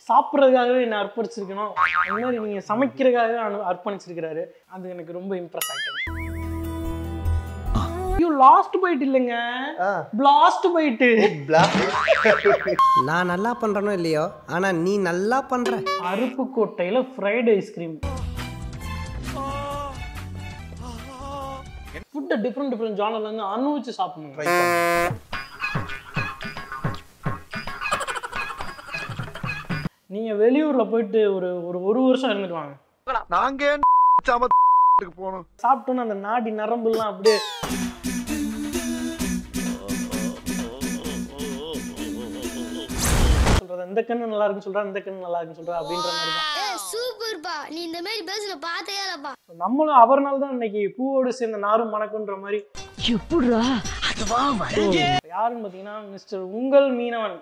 சாப்பிட்றதுக்காகவே என்ன அர்ப்பணிச்சிருக்கணும் அந்த மாதிரி நீங்க சமைக்கிறதுக்காகவே அனு அர்ப்பணிச்சிருக்கிறாரு அது எனக்கு ரொம்ப இம்ப்ரெஸ் ஆகிட்டேன் ஐயோ லாஸ்ட் பைட் இல்லைங்க பிளாஸ்ட் பைட்டு நான் நல்லா பண்றேனோ இல்லையோ ஆனா நீ நல்லா பண்ற அருப்புக்கோட்டையில ஃப்ரைட் ஐஸ்கிரீம் ஃபுட்டை டிஃப்ரெண்ட் டிஃப்ரெண்ட் ஜானர்ல இருந்து அனுபவிச்சு சாப்பிடணும் நீங்க வெளியூர்ல போயிட்டு ஒரு ஒரு ஒரு வருஷம் இருந்துட்டு வாங்க நாங்க ஏன் போனோம் சாப்பிட்டோன்னு அந்த நாடி நரம்புலாம் அப்படியே சொல்றது இந்த கண்ணு நல்லா இருக்குன்னு சொல்றா இந்த கண்ணு நல்லா இருக்குன்னு சொல்றா அப்படின்ற மாதிரி தான் ஏ சூப்பர்ப்பா நீ இந்த மாதிரி பேசுன பார்த்தே இல்லப்பா நம்மளும் அவர்னால தான் இன்னைக்கு பூவோடு சேர்ந்த நாரும் மணக்குன்ற மாதிரி யாருன்னு பார்த்தீங்கன்னா மிஸ்டர் உங்கள் மீனவன்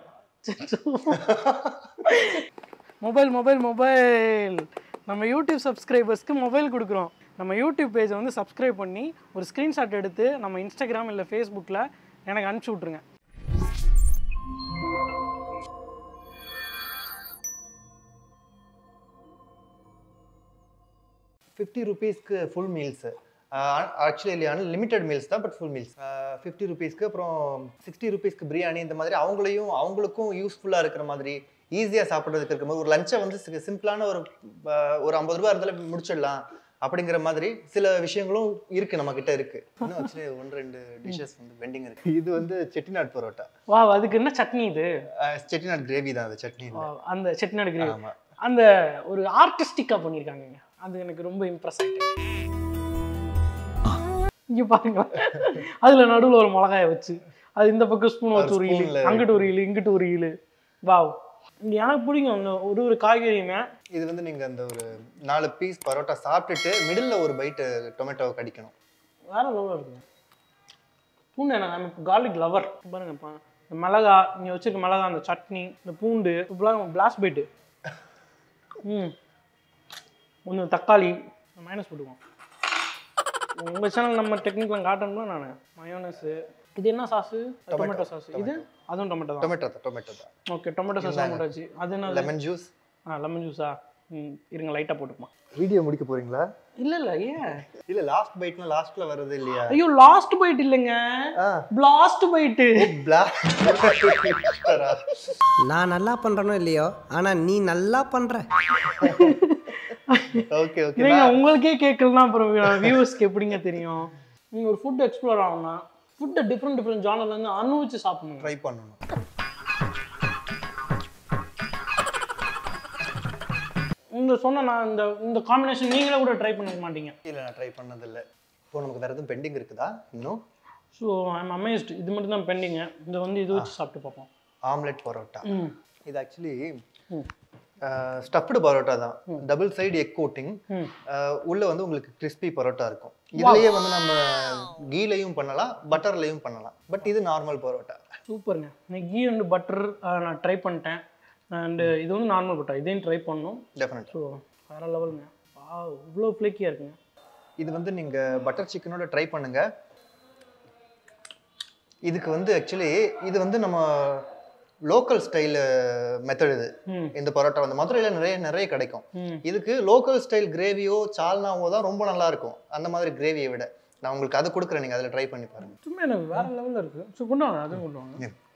மொபைல் மொபைல் மொபைல் நம்ம யூடியூப் சப்ஸ்கிரைபர்ஸ்க்கு மொபைல் கொடுக்குறோம் நம்ம யூடியூப் பேஜை வந்து சப்ஸ்கிரைப் பண்ணி ஒரு ஸ்க்ரீன்ஷாட் எடுத்து நம்ம இன்ஸ்டாகிராம் இல்லை ஃபேஸ்புக்கில் எனக்கு அனுப்பிச்சி விட்ருங்க ஃபிஃப்டி ருபீஸ்க்கு full meals actually limited meals தான் பட் ஃபுல் மீல்ஸ் ஃபிஃப்டி ருபீஸ்க்கு அப்புறம் சிக்ஸ்டி ருபீஸ்க்கு பிரியாணி இந்த மாதிரி அவங்களையும் அவங்களுக்கும் யூஸ்ஃபுல்லாக இருக்கிற மாதிரி ஈஸியாக சாப்பிட்றதுக்கு இருக்கிற மாதிரி ஒரு லஞ்சை வந்து சி- சிம்பிளான ஒரு அஹ், ஒரு ஐம்பது ரூபா இருந்தாலும் முடிச்சிடலாம் அப்படிங்கிற மாதிரி சில விஷயங்களும் இருக்கு நம்ம கிட்ட இருக்கு இன்னும் ஆக்சுவலி ஒன்று ரெண்டு டிஷ்ஷஸ் வந்து பெண்டிங் இருக்கு இது வந்து செட்டிநாட் பரோட்டா வா அதுக்கு என்ன சட்னி இது அஹ், செட்டிநாட் கிரேவி தான் அது சட்னி Wow, அந்த செட்டிநாடு கிரேவி ஆமா அந்த ஒரு ஆர்டிஸ்டிக்காக பண்ணியிருக்காங்கங்க அது எனக்கு ரொம்ப இம்ப்ரெஸ் ஆகிட்டு இங்க பாருங்க அதுல நடுவுல ஒரு மிளகாய வச்சு அது இந்த பக்கம் ஸ்பூன் வச்சு ஒரு spoon இழு ல அங்கிட்டு ஒரு இழு இங்கிட்டு ஒரு இழு வாவ் இங்க எனக்கு பிடிக்கும் இந்த ஒரு ஒரு காய்கறியுமே இது வந்து நீங்க அந்த ஒரு நாலு பீஸ் பரோட்டா சாப்பிட்டுட்டு மிடில் ஒரு பைட்டு டொமேட்டோ கடிக்கணும் வேற லெவலில் இருக்குங்க பூண்டு என்ன நம்ம இப்போ கார்லிக் லவர் பாருங்கப்பா இந்த மிளகா இங்கே வச்சிருக்க மிளகா அந்த சட்னி இந்த பூண்டு இப்பெல்லாம் பிளாஸ் பைட்டு ம் கொஞ்சம் தக்காளி மைனஸ் போட்டுக்குவோம் உங்கள் சேனல் நம்ம டெக்னிக்லாம் காட்டணும்னா நான் மயோனஸு இது என்ன சாஸு டொமேட்டோ சாஸ் இது அதுவும் டொமேட்டோ தான் டொமேட்டோ தான் டொமேட்டோ தான் ஓகே டொமேட்டோ சாஸ் போட்டாச்சு அது என்ன லெமன் ஜூஸ் ஆ லெமன் ஜூஸா ம் இருங்க லைட்டாக போட்டுக்குமா வீடியோ முடிக்க போறீங்களா இல்லை இல்லை ஏன் இல்ல லாஸ்ட் பைட்னா லாஸ்ட்ல வருது இல்லையா ஐயோ லாஸ்ட் பைட் இல்லைங்க ஆ. பிளாஸ்ட் பைட்டு பிளாக் நான் நல்லா பண்றேனோ இல்லையோ ஆனா நீ நல்லா பண்ற ஓகே ஓகே இல்லைங்க உங்களுக்கே கேட்கலன்னா அப்புறம் வியூவர்ஸ்க்கு எப்படிங்க தெரியும் நீங்கள் ஒரு ஃபுட் எக்ஸ்ப்ளோர் ஆகணும்னா ஃபுட்டை டிஃப்ரெண்ட் டிஃப்ரெண்ட் ஜானர்ல இருந்து அனுபவிச்சு சாப்பிடணும் ட்ரை பண்ணணும் இந்த சொன்ன நான் இந்த இந்த காம்பினேஷன் நீங்களே கூட ட்ரை பண்ணிக்க மாட்டீங்க இல்ல நான் ட்ரை பண்ணது இல்ல இப்போ நமக்கு வேற எதுவும் பெண்டிங் இருக்குதா இன்னும் ஸோ ஐம் அமேஸ்ட் இது மட்டும் தான் பெண்டிங்க இதை வந்து இது வச்சு சாப்பிட்டு பார்ப்போம் ஆம்லெட் பரோட்டா ம் இது ஆக்சுவலி ம். ஸ்டஃப்டு பரோட்டா தான் டபுள் சைடு எக் கோட்டிங் ம் உள்ள வந்து உங்களுக்கு கிறிஸ்பி பரோட்டா இருக்கும் இதுலயே வந்து நம்ம கீலையும் பண்ணலாம் பட்டர்லையும் பண்ணலாம் பட் இது நார்மல் பரோட்டா சூப்பருங்க இன்னைக்கு ghee and butter naan try பண்ணிட்டேன் அண்டு இது வந்து நார்மல் பட்டர் இதையும் ட்ரை பண்ணணும் டெஃபினட் ஸோ வேறு லெவலுங்க வா இவ்வளோ ஃப்ளேக்கியாக இருக்குங்க இது வந்து நீங்க பட்டர் சிக்கனோட ட்ரை பண்ணுங்க இதுக்கு வந்து ஆக்சுவலி இது வந்து நம்ம லோக்கல் ஸ்டைல் மெத்தட் இது ம் இந்த பரோட்டா வந்து மதுரையில நிறைய நிறைய கிடைக்கும் ம் இதுக்கு லோக்கல் ஸ்டைல் கிரேவியோ சால்னாவோ தான் ரொம்ப நல்லா இருக்கும் அந்த மாதிரி கிரேவியை விட நான் உங்களுக்கு அதை கொடுக்குறேன் நீங்க அதில் ட்ரை பண்ணி பாருங்க சும்மா எனக்கு வேற லெவலில் இருக்கு ஸோ கொண்டு வாங்க அதுவும் கொண்டு வாங்க Yeah.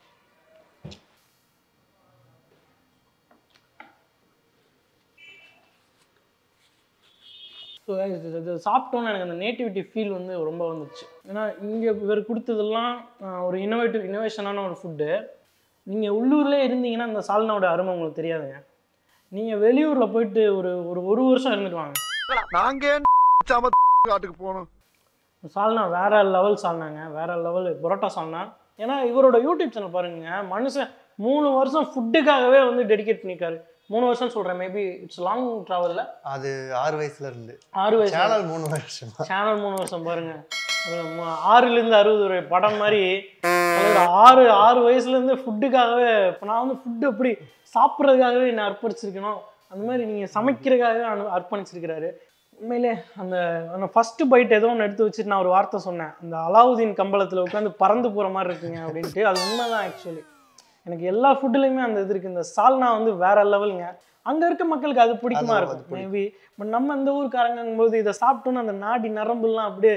ஸோ இது சாப்பிட்டோன்னு எனக்கு அந்த நேட்டிவிட்டி ஃபீல் வந்து ரொம்ப வந்துச்சு ஏன்னா இங்கே இவர் கொடுத்ததெல்லாம் ஆஹ், ஒரு இன்னோவேட்டிவ் இன்னோவேஷனான ஒரு ஃபுட்டு நீங்கள் உள்ளூர்லேயே இருந்தீங்கன்னா அந்த சால்னாவோட அருமை உங்களுக்கு தெரியாதுங்க நீங்கள் வெளியூரில் போயிட்டு ஒரு ஒரு ஒரு வருஷம் இருந்துட்டு வாங்க நாங்க ஏன் காட்டுக்கு போனோம் சால்னா வேற லெவல் சால்னாங்க வேற லெவல் பரோட்டா சால்னா ஏன்னா இவரோட யூடியூப் சேனல் பாருங்க மனுஷன் மூணு வருஷம் ஃபுட்டுக்காகவே வந்து டெடிகேட் பண்ணியிருக்காரு மூணு வருஷம் சொல்கிறேன் மேபி இட்ஸ் லாங் ட்ராவலில் அது ஆறு வயசுல இருந்து ஆறு வயசு சேனல் மூணு வருஷம் சேனல் மூணு வருஷம் பாருங்க அது ம- ஆறுலேருந்து அறுபது ஒரு படம் மாதிரி அதோட ஆறு ஆறு வயசுலேருந்து ஃபுட்டுக்காகவே இப்போ நான் வந்து ஃபுட்டு எப்படி சாப்பிட்றதுக்காகவே என்னை அர்ப்பணிச்சிருக்கணும் அந்த மாதிரி நீங்கள் சமைக்கிறதுக்காகவே அனு அர்ப்பணிச்சிருக்கிறாரு உண்மையிலே அந்த அந்த ஃபஸ்ட்டு பைட் ஏதோ ஒன்று எடுத்து வச்சுட்டு நான் ஒரு வார்த்தை சொன்னேன் அந்த அலாவுதீன் கம்பளத்தில் உட்காந்து பறந்து போகிற மாதிரி இருக்குங்க அப்படின்ட்டு அது உண்மைதான் ஆக்சுவலி எனக்கு எல்லா ஃபுட்டுலையுமே அந்த இது இருக்குது இந்த சால்னா வந்து வேற லெவலுங்க அங்கே இருக்க மக்களுக்கு அது பிடிக்குமா அது இருக்கும் பிடிக்கும். மேபி பட் நம்ம இந்த ஊருக்காரங்கும் போது இதை சாப்பிட்டோன்னு அந்த நாடி நரம்புலாம் அப்படியே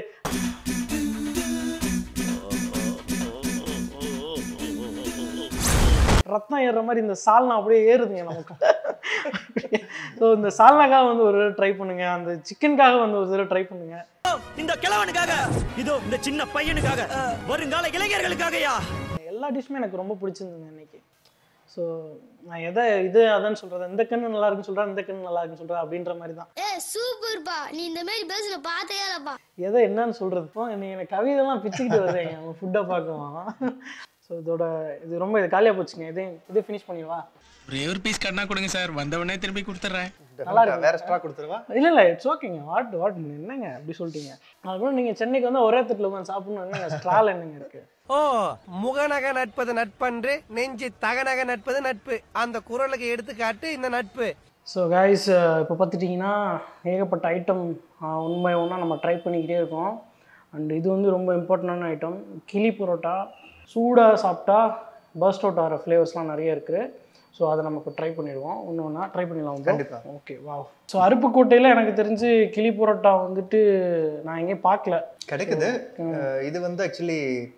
ரத்தம் ஏறுற மாதிரி இந்த சால்னா அப்படியே ஏறுதுங்க நமக்கு ஸோ இந்த சால்னாக்காக வந்து ஒரு தடவை ட்ரை பண்ணுங்க அந்த சிக்கனுக்காக வந்து ஒரு தடவை ட்ரை பண்ணுங்க இந்த கிழவனுக்காக இதோ இந்த சின்ன பையனுக்காக வருங்கால இளைஞர்களுக்காகயா எல்லா டிஷ்ஷுமே எனக்கு ரொம்ப பிடிச்சிருந்தது இன்னைக்கு ஸோ நான் எதை இது அதான் சொல்கிறது இந்த கண்ணு நல்லா இருக்குன்னு சொல்கிறேன் இந்த கண்ணு நல்லா இருக்குன்னு சொல்கிறேன் அப்படின்ற மாதிரி தான் ஏ சூப்பர்ப்பா நீ இந்த மாதிரி பேசுன பார்த்தே இல்லப்பா எதை என்னன்னு சொல்கிறது இப்போ நீ எனக்கு கவிதைலாம் பிச்சுக்கிட்டு வருவேங்க அவங்க ஃபுட்டை பார்க்குவான் ஸோ இதோட இது ரொம்ப இது காலியாக போச்சுங்க இதே இதே ஃபினிஷ் பண்ணிடுவா ஒரே ஒரு பீஸ் கண்ணா கொடுங்க சார் வந்தவொடனே திருப்பி கொடுத்துட்றேன் Definitely. வேற ஸ்ட்ரா கொடுத்துருவா இல்லை இல்லை இட்ஸ் ஓகேங்க வாட் வாட் என்னங்க அப்படி சொல்லிட்டீங்க அதுக்கப்புறம் நீங்கள் சென்னைக்கு வந்து ஒரே தட்டில் உட்காந்து சாப்பிடணும் என்னங்க ஸ்ட்ரால் என்னங்க இருக்குது ஓ முகநக நட்பது நட்பன்று நெஞ்சு தகநக நட்பது நட்பு அந்த குரலுக்கு எடுத்துக்காட்டு இந்த நட்பு ஸோ கைஸ் இப்போ பார்த்துட்டிங்கன்னா ஏகப்பட்ட ஐட்டம் உண்மை ஒன்றா நம்ம ட்ரை பண்ணிக்கிட்டே இருக்கோம் அண்ட் இது வந்து ரொம்ப இம்பார்ட்டண்டான ஐட்டம் கிளி பரோட்டா சூடாக சாப்பிட்டா பர்ஸ்ட் அவுட் ஆகிற ஃப்ளேவர்ஸ்லாம் நிறைய இருக்குது ஸோ அதை நமக்கு ட்ரை பண்ணிடுவோம் ஒன்று ஒன்றா ட்ரை பண்ணிடலாம் கண்டிப்பா. ஓகே வா ஸோ அருப்புக்கோட்டையில் எனக்கு தெரிஞ்சு கிளி பரோட்டா வந்துட்டு நான் எங்கேயும் பார்க்கல கிடைக்குது அஹ் இது வந்து ஆக்சுவலி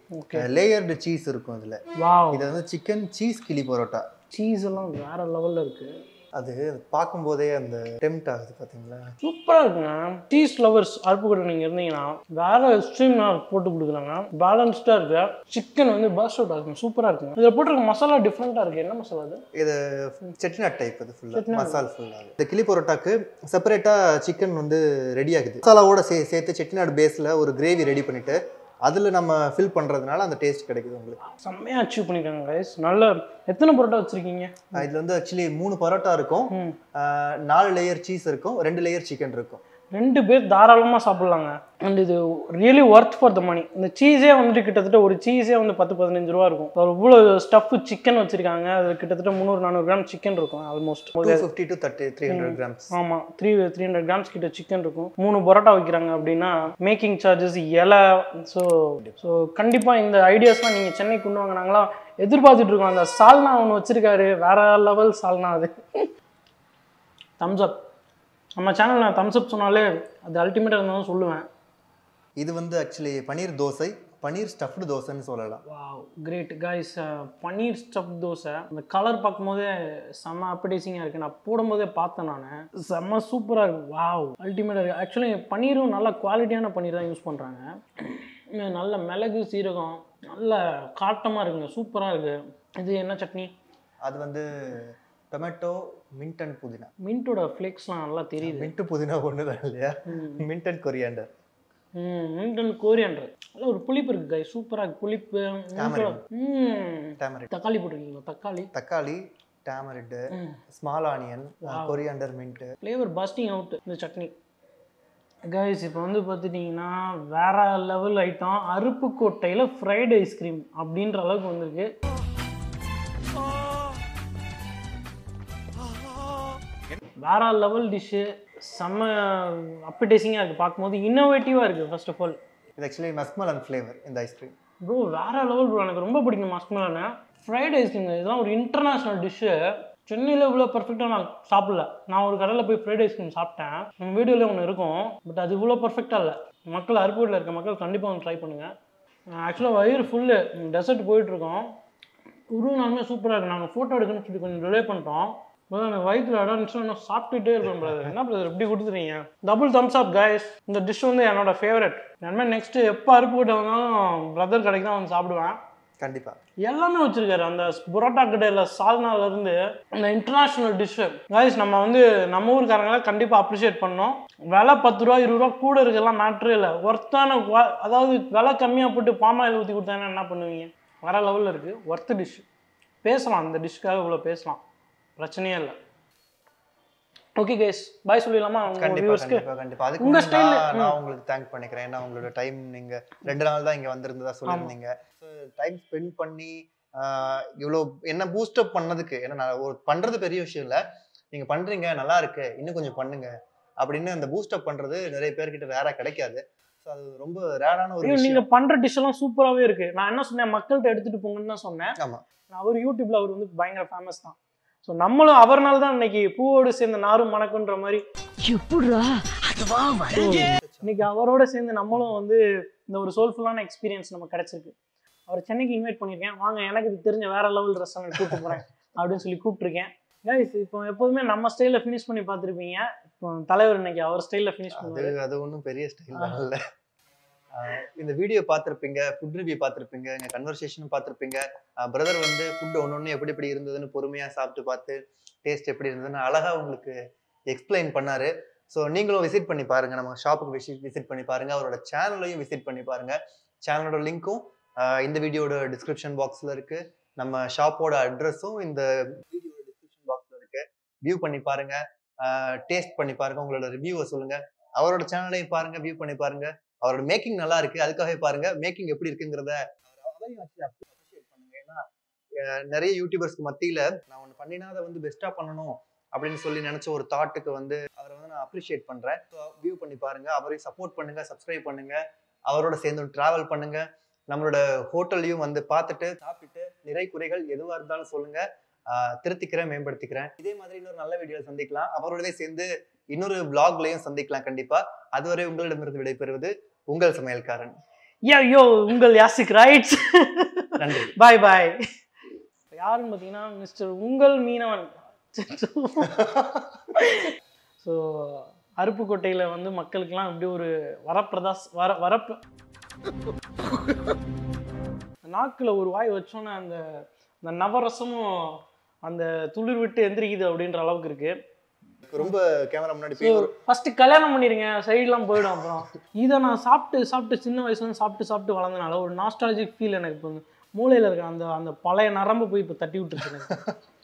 லேயர்டு சீஸ் இருக்கும் இதுல வாவ் இது வந்து சிக்கன் சீஸ் கிளி பரோட்டா சீஸ் எல்லாம் வேற லெவலில் இருக்குது அது பார்க்கும்போதே அந்த டெம்ட் ஆகுது பாத்தீங்களா சூப்பராக இருக்குங்க சீஸ் லவர்ஸ் அருப்புக்கோட்டை நீங்கள் இருந்தீங்கன்னா வேற எக்ஸ்ட்ரீம் போட்டு கொடுக்குறாங்க பேலன்ஸ்டாக இருக்கு சிக்கன் வந்து பர்ஸ்ட் அவுட் ஆகுங்க சூப்பராக இருக்குங்க இதில் போட்டிருக்க மசாலா டிஃப்ரெண்ட்டாக இருக்குது என்ன மசாலா அது இது செட்டிநாட் டைப் இது ஃபுல்லாக மசால் ஃபுல்லாக இந்த கிளி பரோட்டாக்கு செப்பரேட்டாக சிக்கன் வந்து ரெடி ஆகுது மசாலாவோட சே சேர்த்து செட்டிநாடு பேஸில் ஒரு கிரேவி ரெடி பண்ணிட்டு அதில் நம்ம ஃபில் பண்ணுறதுனால அந்த டேஸ்ட் கிடைக்குது உங்களுக்கு செம்மையாக அச்சீவ் பண்ணியிருக்காங்க கைஸ் நல்ல எத்தனை பரோட்டா வச்சுருக்கீங்க இதில் வந்து ஆக்சுவலி மூணு பரோட்டா இருக்கும் ம். அஹ் நாலு லேயர் சீஸ் இருக்கும் ரெண்டு லேயர் சிக்கன் இருக்கும் ரெண்டு பேர் தாராளமாக சாப்பிட்லாங்க அண்ட் இது really worth for the money இந்த சீஸே வந்துட்டு கிட்டத்தட்ட ஒரு சீஸே வந்து பத்து பதினஞ்சு ரூபா இருக்கும் ஒரு இவ்வளோ ஸ்டஃப் சிக்கன் வச்சுருக்காங்க அது கிட்டத்தட்ட முந்நூறு நானூறு கிராம் சிக்கன் இருக்கும் almost two fifty to thirty three hundred grams ஆமாம் த்ரீ த்ரீ ஹண்ட்ரட் கிராம்ஸ் கிட்ட சிக்கன் இருக்கும் மூணு பரோட்டா வைக்கிறாங்க அப்படின்னா மேக்கிங் சார்ஜஸ் இலை ஸோ ஸோ கண்டிப்பாக இந்த ஐடியாஸ்லாம் நீங்கள் சென்னை கொண்டு வாங்க நாங்களாம் எதிர்பார்த்துட்டு இருக்கோம் அந்த சால்னா ஒன்று வச்சிருக்காரு வேற லெவல் சால்னா அது தம்ஸ் அப் நம்ம சேனல் நான் தம்ஸ் அப் சொன்னாலே அது அல்டிமேட்டாக இருந்தாலும் சொல்லுவேன் இது வந்து ஆக்சுவலி பன்னீர் தோசை பன்னீர் ஸ்டஃப்டு தோசைன்னு சொல்லலாம் wow great guys paneer stuff dosa அந்த கலர் பார்க்கும்போதே செம்ம அப்படைசிங்காக இருக்குது நான் போடும்போதே பார்த்தேன் நான் செம்ம சூப்பராக இருக்கு வாவ் அல்டிமேட்டாக இருக்குது ஆக்சுவலி பன்னீரும் நல்ல குவாலிட்டியான பன்னீர் தான் யூஸ் பண்ணுறாங்க நல்ல மிளகு சீரகம் நல்ல காட்டமாக இருக்குங்க சூப்பராக இருக்குது இது என்ன சட்னி அது வந்து டொமேட்டோ மின்ட் அண்ட் புதினா மின்ட்டோட ஃப்ளேக்ஸ்லாம் நல்லா தெரியுது மின்ட் புதினா ஒன்று தான் இல்லையா mint and coriander hmm mint and coriander நல்ல ஒரு புளிப்பு இருக்குது காய் சூப்பராக இருக்குது புளிப்பு Tamarind. ம் டேமரிட் தக்காளி போட்டிருக்கீங்களா தக்காளி தக்காளி tamarind hmm small onion coriander mint flavour bursting out இந்த சட்னி கைஸ் இப்போ வந்து பார்த்துட்டிங்கன்னா வேற லெவல் ஐட்டம் அருப்புக்கோட்டையில் ஃப்ரைட் ஐஸ்கிரீம் அப்படின்ற அளவுக்கு வந்திருக்கு வேற லெவல் டிஷ்ஷு செம்ம அப்படைசிங்காக இருக்குது பார்க்கும்போது இன்னோவேட்டிவாக இருக்குது ஃபர்ஸ்ட் ஆஃப் ஆல் இது ஆக்சுவலி மஸ்மலன் ஃப்ளேவர் இந்த ஐஸ்கிரீம் ப்ரோ வேற லெவல் ப்ரோ எனக்கு ரொம்ப பிடிக்கும் மஸ்மலான ஃப்ரைட் ஐஸ்கிரீம் இதெல்லாம் ஒரு இன்டர்நேஷ்னல் டிஷ்ஷு சென்னையில் இவ்வளோ பர்ஃபெக்டாக நான் சாப்பிடல நான் ஒரு கடையில் போய் ஃப்ரைட் ஐஸ்கிரீம் சாப்பிட்டேன் நம்ம வீடியோவில் ஒன்று இருக்கும் பட் அது இவ்வளோ பர்ஃபெக்டாக இல்லை மக்கள் அருப்பூரில் இருக்க மக்கள் கண்டிப்பாக வந்து ட்ரை பண்ணுங்கள் ஆக்சுவலாக வயிறு ஃபுல்லு டெசர்ட் போயிட்டுருக்கோம் ஒரு நாளுமே சூப்பராக இருக்கு நாங்கள் ஃபோட்டோ எடுக்கணும்னு சொல்லி கொஞ்சம் டிலே பண்ணிட்டோம் முதல்ல எனக்கு வயிற்றுல இடம் இருந்துச்சுன்னா இன்னும் சாப்பிட்டுட்டே இருப்பேன் பிரதர் என்ன பிரதர் இப்படி கொடுத்துறீங்க டபுள் தம்ஸ் அப் கைஸ் இந்த டிஷ் வந்து என்னோட ஃபேவரட் இனிமேல் நெக்ஸ்ட்டு எப்போ அருப்பு கிட்ட வந்தாலும் பிரதர் கடைக்கு தான் வந்து சாப்பிடுவேன் கண்டிப்பா எல்லாமே வச்சிருக்காரு அந்த புரோட்டா கடையில் சால்னால இருந்து அந்த இன்டர்நேஷ்னல் டிஷ்ஷு கைஸ் நம்ம வந்து நம்ம ஊருக்காரங்களை கண்டிப்பாக அப்ரிஷியேட் பண்ணோம் விலை பத்து ரூபா இருபது ரூபா கூட இருக்கலாம் மேட்ரு இல்லை ஒர்த்தான அதாவது விலை கம்மியாக போட்டு பாமாயில் ஊற்றி கொடுத்தாங்கன்னா என்ன பண்ணுவீங்க வர லெவலில் இருக்குது ஒர்த்து டிஷ் பேசலாம் அந்த டிஷ்க்காக இவ்வளோ பேசலாம் பிரச்சனையே இல்லை ஓகே கைஸ் பாய் சொல்லிடலாமா உங்க கண்டிப்பா வியூவர்ஸ்க்கு கண்டிப்பா கண்டிப்பா அதுக்கு உங்க முன்னாடி style- நான் நான் உங்களுக்கு தேங்க் பண்ணிக்கிறேன் ஏன்னா உங்களோட டைம் நீங்க ரெண்டு நாள் தான் இங்க வந்திருந்ததா சொல்லியிருந்தீங்க டைம் ஸ்பெண்ட் பண்ணி ஆஹ் இவ்வளோ என்ன பூஸ்ட் அப் பண்ணதுக்கு ஏன்னா நான் ஒரு பண்றது பெரிய விஷயம் இல்ல நீங்க பண்றீங்க நல்லா இருக்கு இன்னும் கொஞ்சம் பண்ணுங்க அப்படின்னு அந்த பூஸ்ட் அப் பண்றது நிறைய பேர்கிட்ட வேற கிடைக்காது So, அது ரொம்ப ரேரான ஒரு ஐயோ நீங்க விஷயம் பண்ற டிஷ் எல்லாம் சூப்பராகவே இருக்கு நான் என்ன சொன்னேன் மக்கள்கிட்ட எடுத்துட்டு போங்கன்னு தான் சொன்னேன் ஆமா அவர் யூடியூப்ல அவர் வந்து பயங்கர ஃபேமஸ் தான் ஸோ நம்மளும் அவர்னால தான் இன்னைக்கு பூவோடு சேர்ந்த நாரும் மணக்குன்ற மாதிரி இன்னைக்கு அவரோட சேர்ந்து நம்மளும் வந்து இந்த ஒரு சோல்ஃபுல்லான எக்ஸ்பீரியன்ஸ் நமக்கு கிடைச்சிருக்கு அவர் சென்னைக்கு இன்வைட் பண்ணியிருக்கேன் வாங்க எனக்கு இது தெரிஞ்ச வேற லெவல் ரெஸ்டாரண்ட் கூப்பிட்டு போறேன் அப்படின்னு சொல்லி கூப்பிட்டுருக்கேன் கைஸ் இப்போ எப்போதுமே நம்ம ஸ்டைலில் ஃபினிஷ் பண்ணி பார்த்துருப்பீங்க இப்போ தலைவர் இன்னைக்கு அவர் ஸ்டைலில் ஃபினிஷ் அது பண்ணுவாரு அது ஒன்றும் பெரிய ஸ்டைல் தான் இல்ல ஆஹ் இந்த வீடியோ பார்த்துருப்பீங்க ஃபுட் ரிவ்யூ பார்த்துருப்பீங்க எங்கள் கன்வர்சேஷனும் பார்த்துருப்பீங்க பிரதர் வந்து ஃபுட் ஒன்று ஒன்று எப்படி எப்படி இருந்ததுன்னு பொறுமையாக சாப்பிட்டு பார்த்து டேஸ்ட் எப்படி இருந்ததுன்னு அழகா உங்களுக்கு எக்ஸ்பிளைன் பண்ணாரு ஸோ நீங்களும் விசிட் பண்ணி பாருங்க நம்ம ஷாப்புக்கு விசிட் விசிட் பண்ணி பாருங்க அவரோட சேனலையும் விசிட் பண்ணி பாருங்க சேனலோட லிங்க்கும் இந்த வீடியோட டிஸ்கிரிப்ஷன் பாக்ஸில் இருக்கு நம்ம ஷாப்போட அட்ரஸும் இந்த வீடியோட டிஸ்கிரிப்ஷன் பாக்ஸில் இருக்கு வியூ பண்ணி பாருங்க டேஸ்ட் பண்ணி பாருங்க உங்களோட ரிவ்யூவை சொல்லுங்க அவரோட சேனலையும் பாருங்க வியூ பண்ணி பாருங்க அவரோட மேக்கிங் நல்லா இருக்கு அதுக்காகவே பாருங்க மேக்கிங் எப்படி இருக்குங்கிறத அதையும் அப்ரிஷியேட் பண்ணுங்க ஏன்னா அஹ், நிறைய யூடியூபர்ஸ்க்கு மத்தியில நான் ஒன்று பண்ணினா அதை வந்து பெஸ்ட்டாக பண்ணணும் அப்படின்னு சொல்லி நினைச்ச ஒரு தாட்டுக்கு வந்து அவரை வந்து நான் அப்ரிஷியேட் பண்றேன் ஸோ வியூ பண்ணி பாருங்க அவரையும் சப்போர்ட் பண்ணுங்க சப்ஸ்கிரைப் பண்ணுங்க அவரோட சேர்ந்து டிராவல் பண்ணுங்க நம்மளோட ஹோட்டல்லையும் வந்து பார்த்துட்டு சாப்பிட்டு நிறை குறைகள் எதுவாக இருந்தாலும் சொல்லுங்க ஆஹ், திருத்திக்கிறேன் மேம்படுத்திக்கிறேன் இதே மாதிரி இன்னொரு நல்ல வீடியோ சந்திக்கலாம் அவரோடவே சேர்ந்து இன்னொரு vlogலயும் சந்திக்கலாம் கண்டிப்பா அதுவரை உங்களிடமிருந்து விடைபெறுவது உங்கள் சமையல்காரன் யோ யோ உங்கள் யாசிக் ரைட்ஸ் நன்றி பாய் பாய் யாருன்னு பார்த்தீங்கன்னா மிஸ்டர் உங்கள் மீனவன் ஸோ அருப்புக்கோட்டையில் வந்து மக்களுக்கெல்லாம் இப்படி ஒரு வரப்பிரதாஸ் வர வரப்பு நாக்கில் ஒரு வாய் வச்சோன்னே அந்த அந்த நவரசமும் அந்த துளிர் விட்டு எந்திரிக்குது அப்படின்ற அளவுக்கு இருக்கு ரொம்ப கேமரா முன்னாடி ஸோ போய் ஒரு ஃபஸ்ட்டு கல்யாணம் பண்ணிடுங்க சைட்லாம் போயிடும் அப்புறம் இதை நான் சாப்பிட்டு சாப்பிட்டு சின்ன வயசுல சாப்பிட்டு சாப்பிட்டு வளர்ந்தனால ஒரு நாஸ்டாலஜிக் ஃபீல் எனக்கு இப்போ மூளையில் இருக்க அந்த அந்த பழைய நரம்பு போய் இப்போ தட்டி விட்டுருச்சு எனக்கு